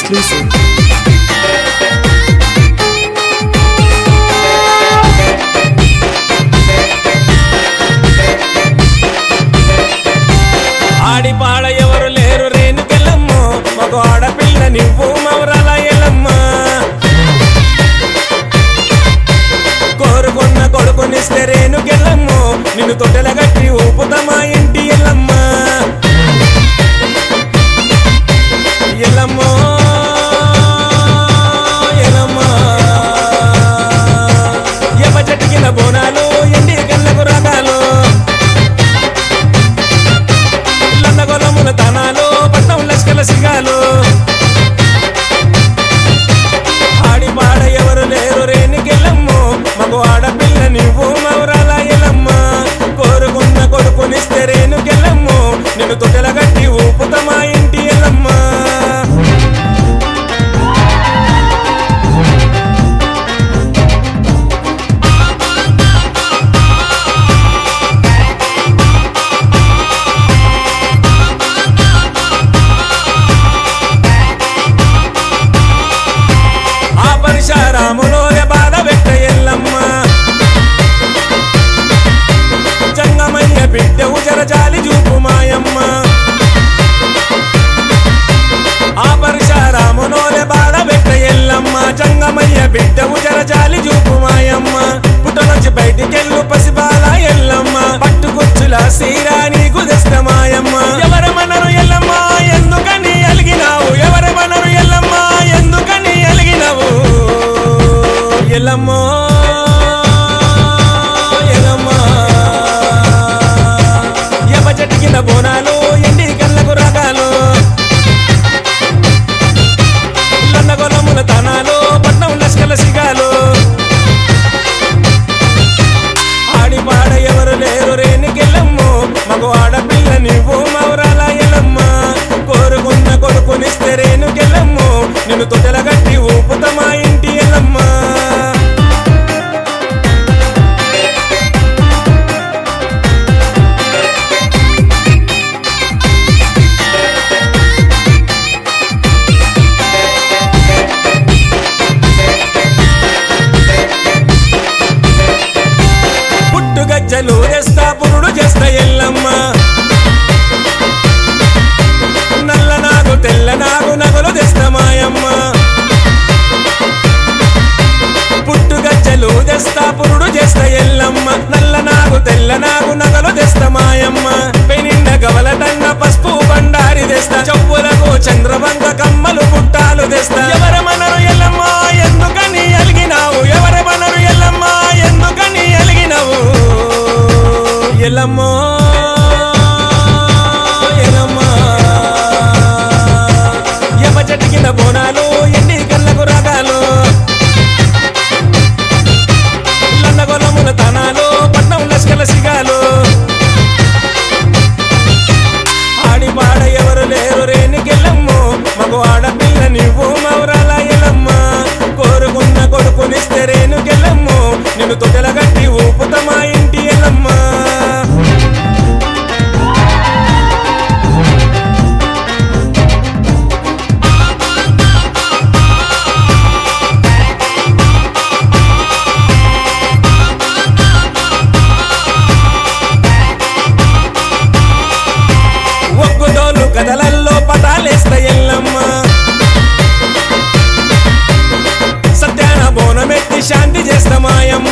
exclusive. ఆడి పాడ ఎవరు లేరు రేణుకెళ్ళమ్మో మగ ఆడపిల్ల నువ్వు మౌరాల ఎల్లమ్మ కోరుకున్న కొడుకునిస్తే రేణుకెళ్ళమ్మో నిన్ను తొట్టెల గట్టి ఊపుతమా ఇంటి ఎల్లమ్మ ఎల్లమ్మో ఎల్లమ్మ ఎవ చెట్టు కింద బోనాలు ఎండి కళ్ళకు రాగాలు లందగొలముల తనాలు పట్నం లష్కల సిగాలు ఆడి పాడ ఎవరు లేరు రేణికెళ్ళమ్ము మగ ఆడపిల్ల నువ్వు మౌరాల ఎల్లమ్మ కోరుకున్న కొడుకునిస్తే రేణుకెళ్ళమ్ము నిన్ను తొట్టెల గట్టి ఊపుతమా ఇంటి ఎల్లమ్మ ఆ పరిశారాములో బాధ పెట్ట ఎల్లమ్మ జంగమయ్య బిడ్డ ఉజర జాలి చూపు మాయమ్మ ఆ పరిశారామునోలే బాధ పెట్ట ఎల్లమ్మ జంగమయ్య బిడ్డ ఉజర జాలి చూపు మాయమ్మ పుట్ట నుంచి బయటికెళ్ళు పసిబాల ఎల్లమ్మ పట్టుకొచ్చుల సీరా నీకు తెస్త మాయమ్మ ఎవరమనరు ఎల్లమ్మ ఎందుకని అలిగినావు ఎవరమనరు ఎల్లమ్మ ఎందుకని అలిగినావు ఎల్లమ్మో ఎల్లమ్మ ఎవ చెట్టు కింద బోనాలు ఎండి కళ్ళకు రకాలు లండగొలముల తనాలు పట్నం లష్కల సిగాలు ఆడి పాడ ఎవరు లేరు రేణికెళ్ళమ్ము మగ ఆడపిల్ల నువ్వు మౌరాల ఎల్లమ్మ కోరుకున్న కొడుకునిస్తే రేణుకెళ్ళమ్ము నిన్ను తొట్టెల గట్టి ఊపుతమా ఇంటి ఎల్లమ్మ పుట్టు గజ్జలు తెస్తా పురుడు చేస్తా ఎల్లమ్మ నల్ల నాగు తెల్ల నాగు నగలు తెస్తా మాయమ్మ పుట్టు గజ్జలు తెస్తా పురుడు చేస్తా ఎల్లమ్మ నల్ల నాగు తెల్ల నాగు నగలు తెస్తా మాయమ్మ పెనిండ గవలటన్న పసుపు బండారి తెస్తా చవ్వులకు చంద్రవంక కమ్మలు పుట్టాలు తెస్తా ఎవరమనరు ఎల్లమ్మ ఎందుకని అలిగినావు ఎవరమనరు ఎల్లమ్మ ఎందుకని అలిగినావు ఎల్లమ్మో ఎల్లమ్మ ఎవ చెట్టు కింద బోనాలు ఎండి కళ్ళకు రకాలు లండగొలముల తనాలు పట్నం లష్కల సిగాలు ఆడి పాడ ఎవరు లేరు రేణికెళ్ళమ్ము మగ ఆడపిల్ల నువ్వు మౌరాల ఎల్లమ్మ కోరుకున్న కొడుకునిస్తే రేణుకెళ్ళమ్ము నిన్ను తొట్టెల గట్టి ఊపుతమా ఇంటి ఎల్లమ్మ ఒగ్గుదోలు కథలల్లో పటాలేస్త ఎల్లమ్మ సత్యాన బోనమెత్తి శాంతి చేస్తమాయమ్మ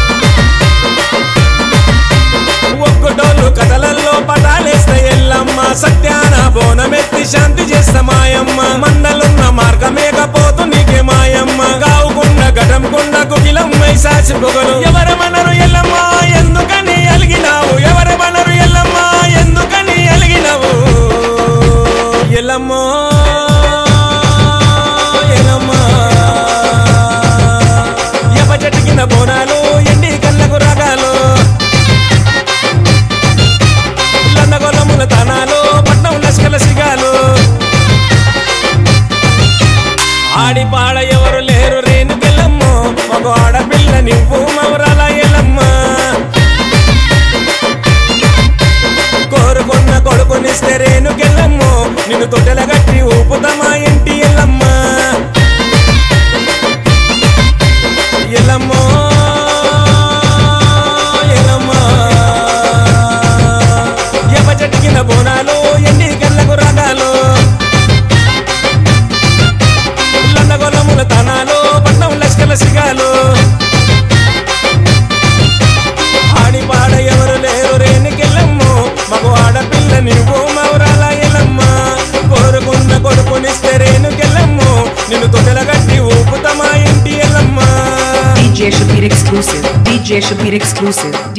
ఒగ్గుడోలు కథలల్లో పటాలేస్త ఎల్లమ్మ సత్యాన బోనమెత్తి శాంతి చేస్తమాయమ్మ మండలున్న మార్గమేకపోతు నీకే మాయమ్మ గావుకున్న గటంకున్న కుకిలం మైసాసి పొగలు ఎవరమనరు ఎల్లమ్మ ఎందుకని అలిగినావు ఎవరమనరు ఎల్లమ్మ ఎందుకని అలిగినావు ఎల్లమ్మో ఎల్లమ్మ ఎవ చెట్టు కింద బోనాలు ఎండి కళ్ళకు రకాలు లండగొలముల తనాలు పట్నం లష్కల సిగాలు ఆడి పాడ ఎవరు లేరు రేణుకెళ్ళమ్ము మగ ఆడపిల్ల నువ్వు మౌరాల ఎల్లమ్మ కొడుకునిస్తే రేణుకెళ్ళమ్ము నిన్ను తొట్టెల గట్టి ఊపుతమా ఇంటి ఎల్లమ్మ Kashmir exclusive.